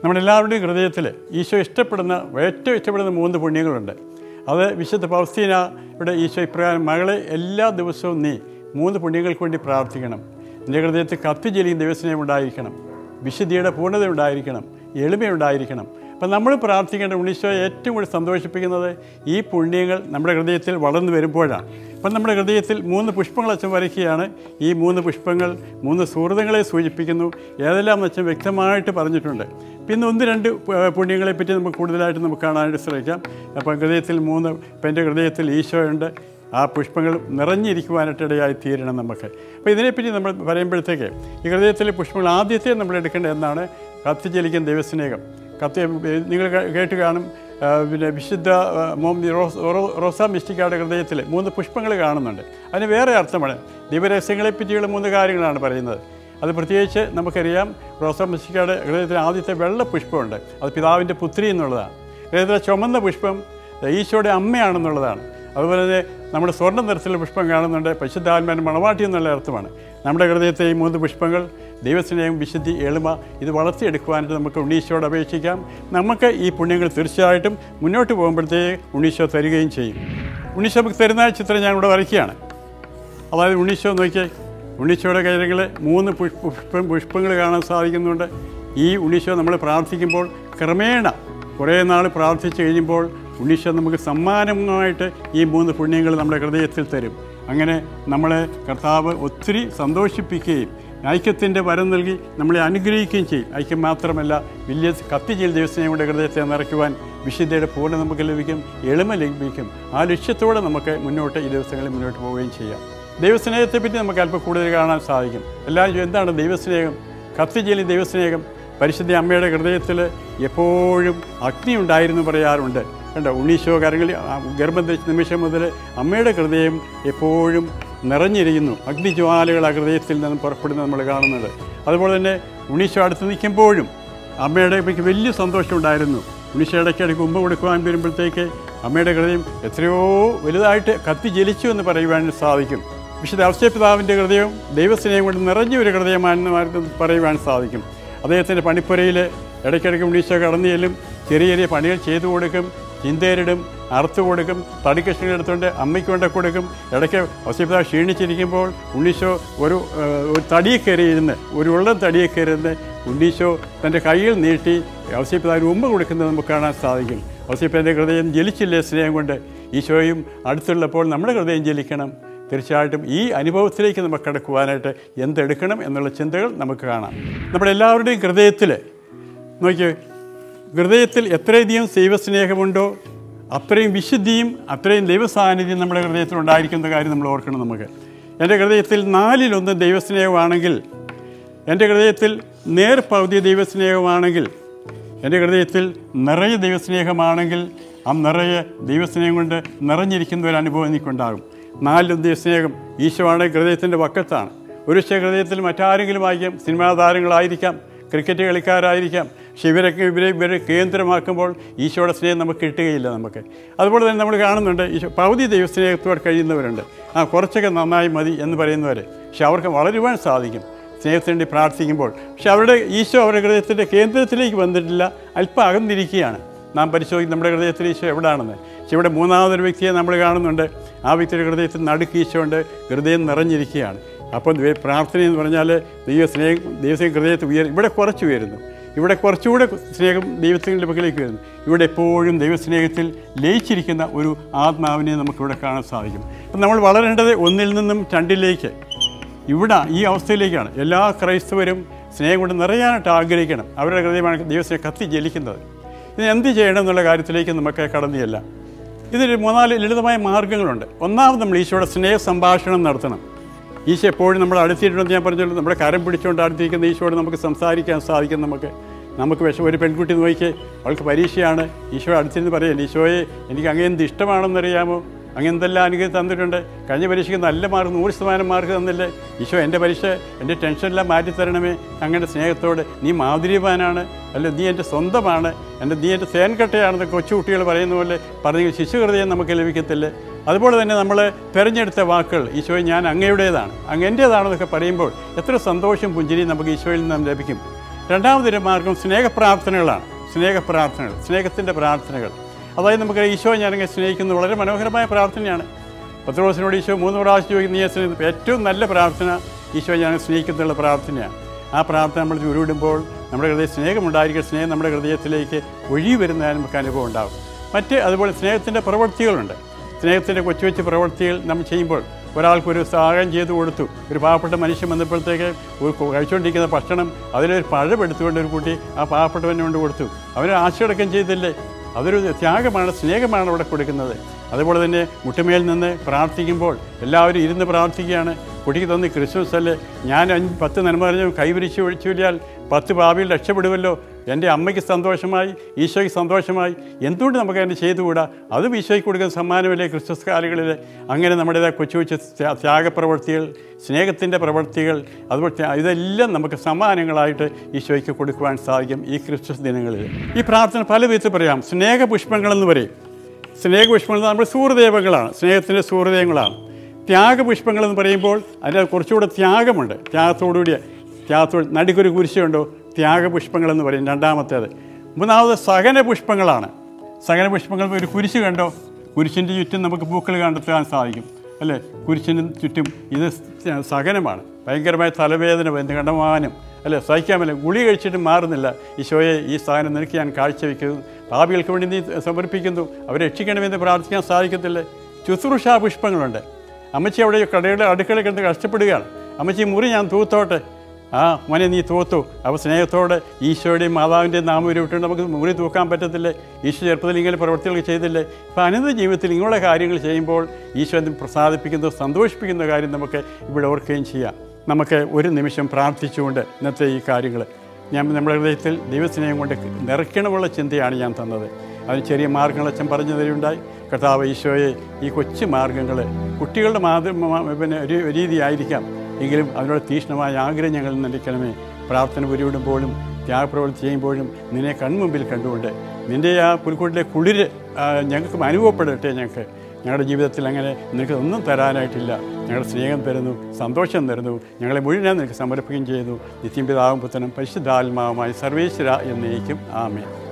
നമ്മളെല്ലാവരുടെയും ഹൃദയത്തിൽ ഈശോ ഇഷ്ടപ്പെടുന്ന ഏറ്റവും ഇഷ്ടപ്പെടുന്ന മൂന്ന് പുണ്യങ്ങളുണ്ട് അത് വിശുദ്ധ പൗസ്തീനയുടെ ഈശോ ഇപ്രകാരം മകളെ എല്ലാ ദിവസവും നീ മൂന്ന് പുണ്യങ്ങൾക്ക് വേണ്ടി പ്രാർത്ഥിക്കണം നിൻ്റെ ഹൃദയത്തിൽ കത്തിജലിയും ദിവസനയം ഉണ്ടായിരിക്കണം വിശുദ്ധിയുടെ പൂർണ്ണത ഉണ്ടായിരിക്കണം എളിമയുണ്ടായിരിക്കണം അപ്പം നമ്മൾ പ്രാർത്ഥിക്കേണ്ട ഉണ്ണീശോയെ ഏറ്റവും കൂടുതൽ സന്തോഷിപ്പിക്കുന്നത് ഈ പുണ്യങ്ങൾ നമ്മുടെ ഹൃദയത്തിൽ വളർന്നു വരുമ്പോഴാണ് അപ്പം നമ്മുടെ ഹൃദയത്തിൽ മൂന്ന് പുഷ്പങ്ങൾ അച്ഛൻ വരയ്ക്കുകയാണ് ഈ മൂന്ന് പുഷ്പങ്ങൾ മൂന്ന് സുഹൃതങ്ങളെ സൂചിപ്പിക്കുന്നു ഏതെല്ലാം അച്ഛൻ വ്യക്തമായിട്ട് പറഞ്ഞിട്ടുണ്ട് പിന്നെ ഒന്ന് രണ്ട് പ- പുണ്യങ്ങളെ പറ്റി നമുക്ക് കൂടുതലായിട്ട് നമുക്ക് കാണാനായിട്ട് ശ്രമിക്കാം അപ്പം ഹൃദയത്തിൽ മൂന്ന് ഇപ്പം എൻ്റെ ഹൃദയത്തിൽ ഈശോയുണ്ട് ആ പുഷ്പങ്ങൾ നിറഞ്ഞിരിക്കുവാനായിട്ട് ഇടയായി തീരണം നമുക്ക് അപ്പോൾ ഇതിനെപ്പറ്റി നമ്മൾ പറയുമ്പോഴത്തേക്ക് ഈ ഹൃദയത്തിലെ പുഷ്പങ്ങൾ ആദ്യത്തെ നമ്മൾ എടുക്കേണ്ടത് എന്നാണ് കത്തിജലിക്കുന്ന ദൈവസ്നേഹം കത്തി നിങ്ങൾ കേ- കേട്ട് കാണും ആ, പിന്നെ വിശുദ്ധ ആ, മോം റോസ് റോ- റോസാ മിസ്റ്റിക്കായുടെ ഹൃദയത്തിൽ മൂന്ന് പുഷ്പങ്ങൾ കാണുന്നുണ്ട് അതിന് വേറെ അർത്ഥമാണ് ദൈവരഹസ്യങ്ങളെ പറ്റിയുള്ള മൂന്ന് കാര്യങ്ങളാണ് പറയുന്നത് അത് പ്രത്യേകിച്ച് നമുക്കറിയാം റോസാ മിസ്റ്റിക്കായുടെ ഹൃദയത്തിൽ ആദ്യത്തെ വെള്ള പുഷ്പമുണ്ട് അത് പിതാവിൻ്റെ പുത്രി എന്നുള്ളതാണ് ഹൃദയത്തിലെ ചുമന്ന പുഷ്പം ഈശോയുടെ അമ്മയാണെന്നുള്ളതാണ് അതുപോലെ തന്നെ നമ്മുടെ സ്വർണ്ണ നിറത്തിലുള്ള പുഷ്പം കാണുന്നുണ്ട് പരിശുദ്ധാത്മാൻ മണവാട്ടി എന്നുള്ള അർത്ഥമാണ് നമ്മുടെ ഹൃദയത്തെ ഈ മൂന്ന് പുഷ്പങ്ങൾ ദൈവസ്നേഹം വിശുദ്ധി എളിമ ഇത് വളർത്തിയെടുക്കുവാനായിട്ട് നമുക്ക് ഉണ്ണീശോട് അപേക്ഷിക്കാം നമുക്ക് ഈ പുണ്യങ്ങൾ തീർച്ചയായിട്ടും മുന്നോട്ട് പോകുമ്പോഴത്തേക്ക് ഉണ്ണീശോ തരികയും ചെയ്യും ഉണ്ണീശോ നമുക്ക് തരുന്ന ചിത്രം ഞാൻ ഇവിടെ വരയ്ക്കുകയാണ് അതായത് ഉണ്ണീശോ നോക്കിയേ ഉണ്ണീശോയുടെ കൈകളിൽ മൂന്ന് പുഷ് പുഷ്പം പുഷ്പങ്ങൾ കാണാൻ സാധിക്കുന്നുണ്ട് ഈ ഉണ്ണീശോ നമ്മൾ പ്രാർത്ഥിക്കുമ്പോൾ ക്രമേണ കുറേ നാൾ പ്രാർത്ഥിച്ച് കഴിയുമ്പോൾ ഉണ്ണീശോ നമുക്ക് സമ്മാനമായിട്ട് ഈ മൂന്ന് പുണ്യങ്ങൾ നമ്മുടെ ഹൃദയത്തിൽ തരും അങ്ങനെ നമ്മളെ കർത്താവ് ഒത്തിരി സന്തോഷിപ്പിക്കുകയും ഐക്യത്തിൻ്റെ വരം നൽകി നമ്മളെ അനുഗ്രഹിക്കുകയും ചെയ്യും ഐക്യം മാത്രമല്ല വലിയ കത്തിജീൽ ദിവസങ്ങളുടെ ഹൃദയത്തെ നിറയ്ക്കുവാൻ വിശുദ്ധയുടെ പൂർണ്ണ നമുക്ക് ലഭിക്കും എളിമ ലഭിക്കും ആ ലക്ഷ്യത്തോടെ നമുക്ക് മുന്നോട്ട് ഈ ദിവസങ്ങളിൽ മുന്നോട്ട് പോവുകയും ചെയ്യാം ദൈവസ്നേഹത്തെപ്പറ്റി നമുക്ക് അല്പം കൂടുതൽ കാണാൻ സാധിക്കും എല്ലാവരും ചോദിക്കും, എന്താണ് ദൈവസ്നേഹം കത്തിജലി ദൈവസ്നേഹം പരിശുദ്ധ അമ്മയുടെ ഹൃദയത്തിൽ എപ്പോഴും അഗ്നി ഉണ്ടായിരുന്നു പറയാറുണ്ട് കണ്ടോ ഉണ്ണീശോ കരങ്ങളിൽ ആ ഗർഭം ധരിച്ച നിമിഷം മുതൽ അമ്മയുടെ ഹൃദയം എപ്പോഴും നിറഞ്ഞിരിക്കുന്നു അഗ്നിജ്വാലകൾ ആ ഹൃദയത്തിൽ നിന്നും പുറപ്പെടുന്നത് നമ്മൾ കാണുന്നത് അതുപോലെ തന്നെ ഉണ്ണീശോ അടുത്ത് നിൽക്കുമ്പോഴും അമ്മയുടെ എനിക്ക് വലിയ സന്തോഷമുണ്ടായിരുന്നു ഉണ്ണീശോ ഇടയ്ക്കിടയ്ക്ക് ഉമ്പ കൊടുക്കുവാൻ വരുമ്പോഴത്തേക്ക് അമ്മയുടെ ഹൃദയം എത്രയോ വലുതായിട്ട് കത്തി ജലിച്ചു എന്ന് പറയുവാൻ സാധിക്കും വിശുദ്ധ അവസ്ഥപിതാവിൻ്റെ ഹൃദയം ദൈവസ്നേഹം കൊണ്ട് നിറഞ്ഞ ഒരു ഹൃദയമാണെന്ന് പറയുവാൻ സാധിക്കും അദ്ദേഹത്തിൻ്റെ പണിപ്പുരയിൽ ഇടയ്ക്കിടയ്ക്ക് ഉണ്ണീശോ കടന്നു ചെല്ലും ചെറിയ ചെറിയ പണികൾ ചെയ്തു കൊടുക്കും ചിന്തേരിടും അറുത്ത് കൊടുക്കും തടിക്കഷ്ണങ്ങൾ എടുത്തുകൊണ്ട് അമ്മയ്ക്ക് കൊണ്ട് കൊടുക്കും ഇടയ്ക്ക് അവസ്ഥപിതാവ് ക്ഷീണിച്ചിരിക്കുമ്പോൾ ഉണ്ണീശോ ഒരു ആ, ഒരു തടിയെ കയറി ഇരുന്ന് ഒരു ഉള്ളം തടിയെ കയറി ഇരുന്ന് ഉണ്ണീശോ തൻ്റെ കയ്യിൽ നീട്ടി അവസ്ഥപിതാവിന് ഉമ്മ കൊടുക്കുന്നത് നമുക്ക് കാണാൻ സാധിക്കും അവസ്ഥപ്പിതാവിൻ്റെ ഹൃദയം ജലിച്ചില്ലേ സ്നേഹം കൊണ്ട് ഈശോയും അടുത്തുള്ളപ്പോൾ നമ്മുടെ ഹൃദയം ജലിക്കണം തീർച്ചയായിട്ടും ഈ അനുഭവത്തിലേക്ക് നമുക്ക് കടക്കുവാനായിട്ട് എന്തെടുക്കണം എന്നുള്ള ചിന്തകൾ നമുക്ക് കാണാം നമ്മുടെ എല്ലാവരുടെയും ഹൃദയത്തിൽ നോക്കിയേ ഹൃദയത്തിൽ എത്രയധികം ദൈവസ്നേഹമുണ്ടോ അത്രയും വിശുദ്ധിയും അത്രയും ദൈവസാന്നിധ്യം നമ്മുടെ ഹൃദയത്തിൽ ഉണ്ടായിരിക്കുന്ന കാര്യം നമ്മൾ ഓർക്കണം നമുക്ക് എൻ്റെ ഹൃദയത്തിൽ നാലിലൊന്ന് ദൈവസ്നേഹമാണെങ്കിൽ എൻ്റെ ഹൃദയത്തിൽ നേർപകുതി ദൈവസ്നേഹമാണെങ്കിൽ എൻ്റെ ഹൃദയത്തിൽ നിറയെ ദൈവസ്നേഹമാണെങ്കിൽ ആ നിറയെ ദൈവസ്നേഹം കൊണ്ട് നിറഞ്ഞിരിക്കുന്ന ഒരു അനുഭവം എനിക്കുണ്ടാകും നാലിലൊന്ന് ദൈവസ്നേഹം ഈശോ ആണ് ഹൃദയത്തിൻ്റെ വക്കത്താണ് ഒരു പക്ഷേ ഹൃദയത്തിൽ മറ്റാരെങ്കിലും ആയിരിക്കാം സിനിമാ താരങ്ങളായിരിക്കാം ക്രിക്കറ്റ് കളിക്കാരായിരിക്കാം പക്ഷെ ഇവരൊക്കെ ഇവരെ ഇവരെ കേന്ദ്രമാക്കുമ്പോൾ ഈശോയുടെ സ്നേഹം നമുക്ക് കിട്ടുകയില്ല നമുക്ക് അതുപോലെ തന്നെ നമ്മൾ കാണുന്നുണ്ട് ഈശോ പകുതി ദൈവസ്നേഹത്തോടെ കഴിയുന്നവരുണ്ട് ആ കുറച്ചൊക്കെ നന്നായി മതി എന്ന് പറയുന്നവർ പക്ഷെ അവർക്ക് വളരുവാൻ സാധിക്കും സ്നേഹത്തിന് വേണ്ടി പ്രാർത്ഥിക്കുമ്പോൾ പക്ഷെ അവരുടെ ഈശോ അവരുടെ ഹൃദയത്തിൻ്റെ കേന്ദ്രത്തിലേക്ക് വന്നിട്ടില്ല അല്പം അകന്നിരിക്കുകയാണ് നാം പരിശോധിക്കും നമ്മുടെ ഹൃദയത്തിൽ ഈശോ എവിടെയാണെന്ന് പക്ഷെ ഇവിടെ മൂന്നാമതൊരു വ്യക്തിയെ നമ്മൾ കാണുന്നുണ്ട് ആ വ്യക്തിയുടെ ഹൃദയത്തിൽ നടുക്ക് ഈശോ ഉണ്ട് ഹൃദയം നിറഞ്ഞിരിക്കുകയാണ് അപ്പോൾ ദൈവ- പ്രാർത്ഥന എന്ന് പറഞ്ഞാൽ ദൈവ സ്നേഹം ദൈവസ്നേഹം ഹൃദയത്തിൽ ഉയരും ഇവിടെ കുറച്ച് ഉയരുന്നു ഇവിടെ കുറച്ചുകൂടെ സ്നേഹം ദൈവത്തിൻ്റെ പക്കലേക്ക് വരുന്നു ഇവിടെ എപ്പോഴും ദൈവസ്നേഹത്തിൽ ലയിച്ചിരിക്കുന്ന ഒരു ആത്മാവിനെ നമുക്കിവിടെ കാണാൻ സാധിക്കും അപ്പം നമ്മൾ വളരേണ്ടത് ഒന്നിൽ നിന്നും രണ്ടിലേക്ക് ഇവിടെ ഈ അവസ്ഥയിലേക്കാണ് എല്ലാ ക്രൈസ്തവരും സ്നേഹം കൊണ്ട് നിറയാനായിട്ട് ആഗ്രഹിക്കണം അവരുടെ ഹൃദയമാണ് ദൈവസ്നേഹം കത്തി ജലിക്കുന്നത് ഇതിന് എന്ത് ചെയ്യണം എന്നുള്ള കാര്യത്തിലേക്ക് നമുക്ക് കടന്നു ചെല്ലാം ഇതിന് മൂന്നാല് ലളിതമായ മാർഗ്ഗങ്ങളുണ്ട് ഒന്നാമത് നമ്മൾ ഈശോയുടെ സ്നേഹ സംഭാഷണം നടത്തണം ഈശോ എപ്പോഴും നമ്മൾ അടുത്തിട്ടുണ്ടെന്ന് ഞാൻ പറഞ്ഞല്ലോ നമ്മുടെ കരം പിടിച്ചുകൊണ്ട് അടുത്തിരിക്കുന്ന ഈശോയോട് നമുക്ക് സംസാരിക്കാൻ സാധിക്കും നമുക്ക് നമുക്ക് വിഷം ഒരു പെൺകുട്ടി നോക്കി അവൾക്ക് പരീക്ഷയാണ് ഈശോ അടുത്തിരുന്ന് പറയല്ലേ ഈശോയെ എനിക്ക് അങ്ങനെ എന്ത് ഇഷ്ടമാണെന്നറിയാമോ അങ്ങനെ എന്തെല്ലാം അനുഗ്രഹം തന്നിട്ടുണ്ട് കഴിഞ്ഞ പരീക്ഷയ്ക്ക് നല്ല മാർക്ക് നൂറ് ശതമാനം മാർക്ക് തന്നില്ലേ ഈശോ എൻ്റെ പരീക്ഷ എൻ്റെ ടെൻഷനെല്ലാം മാറ്റിത്തരണമേ അങ്ങനെ സ്നേഹത്തോട് നീ മാധുര്യവാനാണ് അല്ല നീ എൻ്റെ സ്വന്തമാണ് എൻ്റെ നീ എൻ്റെ തേൻകട്ടയാണെന്ന് കൊച്ചുകുട്ടികൾ പറയുന്ന പോലെ പറഞ്ഞെങ്കിൽ ശിശുഹൃദയം നമുക്ക് ലഭിക്കത്തില്ല അതുപോലെ തന്നെ നമ്മൾ തിരഞ്ഞെടുത്ത വാക്കുകൾ ഈശോയെ ഞാൻ അങ്ങയുടേതാണ് അങ്ങ് എൻ്റേതാണെന്നൊക്കെ പറയുമ്പോൾ എത്ര സന്തോഷം പുഞ്ചിരിയും നമുക്ക് ഈശോയിൽ നിന്നും ലഭിക്കും രണ്ടാമതൊരു മാർഗം സ്നേഹപ്രാർത്ഥനകളാണ് സ്നേഹപ്രാർത്ഥനകൾ സ്നേഹത്തിൻ്റെ പ്രാർത്ഥനകൾ അതായത് നമുക്ക് ഈശോ ഞാനങ്ങനെ സ്നേഹിക്കുന്നത് വളരെ മനോഹരമായ പ്രാർത്ഥനയാണ് പത്രോസിനോട് ഈശോ മൂന്ന് പ്രാവശ്യം ചോദിക്കുന്ന ഈ സ്നേഹം ഏറ്റവും നല്ല പ്രാർത്ഥന ഈശോ ഞാൻ സ്നേഹിക്കുന്നുള്ള പ്രാർത്ഥനയാണ് ആ പ്രാർത്ഥന നമ്മൾ ഉരുവിടുമ്പോൾ നമ്മുടെ ഹൃദയ സ്നേഹമുണ്ടായിരിക്കും സ്നേഹം നമ്മുടെ ഹൃദയത്തിലേക്ക് ഒഴി വരുന്ന നമുക്ക് അനുഭവം ഉണ്ടാകും മറ്റ് അതുപോലെ സ്നേഹത്തിൻ്റെ പ്രവൃത്തികളുണ്ട് സ്നേഹത്തിൻ്റെ കൊച്ചു കൊച്ചു പ്രവൃത്തികൾ നമ്മൾ ചെയ്യുമ്പോൾ ഒരാൾക്ക് ഒരു സഹായം ചെയ്തു കൊടുത്തു ഒരു പാവപ്പെട്ട മനുഷ്യൻ വന്നപ്പോഴത്തേക്ക് ഒരു കൊ- കഴിച്ചുകൊണ്ടിരിക്കുന്ന ഭക്ഷണം അതിലൊരു പഴം എടുത്തുകൊണ്ട് ഒരു കുട്ടി ആ പാവപ്പെട്ടവനെ കൊണ്ട് കൊടുത്തു അവന് ആശയടക്കം ചെയ്തില്ലേ അതൊരു ത്യാഗമാണ് സ്നേഹമാണ് അവിടെ കൊടുക്കുന്നത് അതുപോലെ തന്നെ മുട്ടുമേൽ നിന്ന് പ്രാർത്ഥിക്കുമ്പോൾ എല്ലാവരും ഇരുന്ന് പ്രാർത്ഥിക്കുകയാണ് കുട്ടിക്ക് തന്നി ക്രിസ്മസ് അല്ലേ ഞാൻ അഞ്ച് പത്ത് നന്മ പറഞ്ഞു കൈവിരിച്ച് ഒഴിച്ചുവില്ലാൽ പത്ത് ഭാവിയിൽ രക്ഷപ്പെടുമല്ലോ എൻ്റെ അമ്മയ്ക്ക് സന്തോഷമായി ഈശോയ്ക്ക് സന്തോഷമായി എന്തുകൊണ്ട് നമുക്ക് അതിന് ചെയ്തുകൂടാ അതും ഈശോയ്ക്ക് കൊടുക്കുന്ന സമ്മാനമല്ലേ ക്രിസ്മസ് കാലുകളിൽ അങ്ങനെ നമ്മുടേതായ കൊച്ചു കൊച്ചു ത്യാ- ത്യാഗപ്രവൃത്തികൾ സ്നേഹത്തിൻ്റെ പ്രവൃത്തികൾ അതുപോലെ ത്യാ- ഇതെല്ലാം നമുക്ക് സമ്മാനങ്ങളായിട്ട് ഈശോയ്ക്ക് കൊടുക്കുവാൻ സാധിക്കും ഈ ക്രിസ്മസ് ദിനങ്ങളിൽ ഈ പ്രാർത്ഥന പല വിധത്തിൽ പറയാം സ്നേഹപുഷ്പങ്ങളെന്ന് പറയും സ്നേഹപുഷ്പങ്ങൾ നമ്മൾ സൂര്യദേവങ്ങളാണ് സ്നേഹത്തിൻ്റെ സൂര്യദേവങ്ങളാണ് ത്യാഗപുഷ്പങ്ങൾ എന്ന് പറയുമ്പോൾ അതിൻ്റെ കുറച്ചുകൂടെ ത്യാഗമുണ്ട് ത്യാഗത്തോടുകൂടിയ ത്യാഗത്തോട് നടുക്കൊരു കുരിശുണ്ടോ ത്യാഗപുഷ്പങ്ങൾ എന്ന് പറയും രണ്ടാമത്തേത് മൂന്നാമത് സഹന പുഷ്പങ്ങളാണ് സഹന പുഷ്പങ്ങൾ ഒരു കുരിശ് കണ്ടോ കുരിശിൻ്റെ ചുറ്റും നമുക്ക് പൂക്കൾ കണ്ടെത്താൻ സാധിക്കും അല്ലേ കുരിശിന് ചുറ്റും ഇത് സഹനമാണ് ഭയങ്കരമായ തലവേദന വരുന്നു കണ്ടമാനം അല്ലേ സഹിക്കാമല്ലേ ഗുളി കഴിച്ചിട്ട് മാറുന്നില്ല ഈശോയെ ഈ സാധനം നിനക്ക് ഞാൻ കാഴ്ചവെക്കുന്നു ഭാവികൾക്ക് വേണ്ടി നീ സമർപ്പിക്കുന്നു അവരെ രക്ഷിക്കണമെന്ന് പ്രാർത്ഥിക്കാൻ സാധിക്കത്തില്ലേ ശുശ്രൂഷാ പുഷ്പങ്ങളുണ്ട് അമ്മച്ചി അവിടെ കടയുടെ അടുക്കളയിൽ കിടന്ന് കഷ്ടപ്പെടുകയാണ് അമ്മച്ചി മുറി ഞാൻ തൂത്തോട്ടെ ആ മോനെ നീ തൂത്തു അപ്പോൾ സ്നേഹത്തോടെ ഈശോയുടെയും മാതാവിൻ്റെയും നാമം ഉരുവിട്ടുകൊണ്ട് നമുക്ക് മുറി തൂക്കാൻ പറ്റത്തില്ലേ ഈശോ ചെറുപ്പത്തിൽ ഇങ്ങനെ പ്രവൃത്തികൾ ചെയ്തില്ലേ അപ്പോൾ അനന്ത ജീവിതത്തിൽ ഇങ്ങനെയുള്ള കാര്യങ്ങൾ ചെയ്യുമ്പോൾ ഈശോ എന്തും പ്രസാദിപ്പിക്കുന്ന സന്തോഷിപ്പിക്കുന്ന കാര്യം നമുക്ക് ഇവിടെ ഓർക്കുകയും ചെയ്യാം നമുക്ക് ഒരു നിമിഷം പ്രാർത്ഥിച്ചുകൊണ്ട് ഇന്നത്തെ ഈ കാര്യങ്ങൾ ഞാൻ നമ്മുടെ ഹൃദയത്തിൽ ദൈവസ്നേഹം കൊണ്ട് നിറയ്ക്കണമുള്ള ചിന്തയാണ് ഞാൻ തന്നത് അതിന് ചെറിയ മാർഗങ്ങൾ അച്ഛൻ പറഞ്ഞു തരുണ്ടായി കർത്താവ് ഈശോയെ ഈ കൊച്ചു മാർഗങ്ങൾ കുട്ടികളുടെ മാതൃ മ- പിന്നെ ഒരു രീതിയായിരിക്കാം എങ്കിലും അതിനോട് തീക്ഷ്ണമായ ആഗ്രഹം ഞങ്ങൾ നൽകണമേ പ്രാർത്ഥന ഉരുവിടുമ്പോഴും ത്യാഗപ്രവൃത്തി ചെയ്യുമ്പോഴും നിന്നെ കൺമുമ്പിൽ കണ്ടുകൊണ്ട് നിൻ്റെ ആ പുൽക്കൂട്ടിലെ കുളിര് ആ, ഞങ്ങൾക്ക് അനുഭവപ്പെടട്ടെ ഞങ്ങൾക്ക് ഞങ്ങളുടെ ജീവിതത്തിൽ അങ്ങനെ നിനക്ക് ഒന്നും തരാനായിട്ടില്ല ഞങ്ങളുടെ സ്നേഹം തരുന്നു സന്തോഷം തരുന്നു ഞങ്ങളെ മുഴുവൻ നിനക്ക് സമർപ്പിക്കുകയും ചെയ്യുന്നു നിത്യം പിതാവും പുത്രനും പരിശുദ്ധാത്മാവുമായി സർവേശ്വര എന്നേക്കും ആമേ